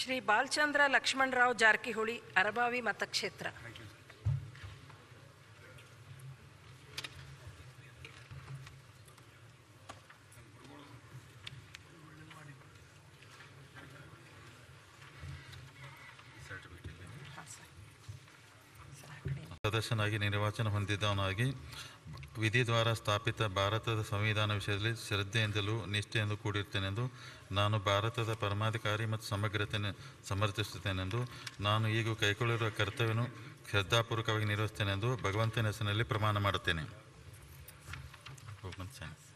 ಶ್ರೀ ಬಾಲಚಂದ್ರ ಲಕ್ಷ್ಮಣರಾವ್ ಜಾರಕಿಹೊಳಿ ಅರಬಾವಿ ಮತಕ್ಷೇತ್ರ ಹಾಂ sir sir ಆ ಕಡೆ ಸದಸ್ಯನಾಗಿ ನಿರ್ವಾಚನ ಹೊಂದಿದವನಾಗಿ ವಿಧಿ ದ್ವಾರ ಸ್ಥಾಪಿತ ಭಾರತದ ಸಂವಿಧಾನ ವಿಷಯದಲ್ಲಿ ಶ್ರದ್ಧೆಯಿಂದಲೂ ನಿಷ್ಠೆಯಿಂದ ಕೂಡಿರ್ತೇನೆಂದು ನಾನು ಭಾರತದ ಪರಮಾಧಿಕಾರಿ ಮತ್ತು ಸಮಗ್ರತೆಯನ್ನು ಸಮರ್ಥಿಸುತ್ತೇನೆಂದು ನಾನು ಈಗ ಕೈಗೊಳ್ಳಿರುವ ಕರ್ತವ್ಯವನ್ನು ಶ್ರದ್ಧಾಪೂರ್ವಕವಾಗಿ ನಿರ್ವಹಿಸ್ತೇನೆಂದು ಭಗವಂತನ ಹೆಸರಿನಲ್ಲಿ ಪ್ರಮಾಣ ಮಾಡುತ್ತೇನೆ ಹೋಗ್ಬಂದು ಸೈನ್.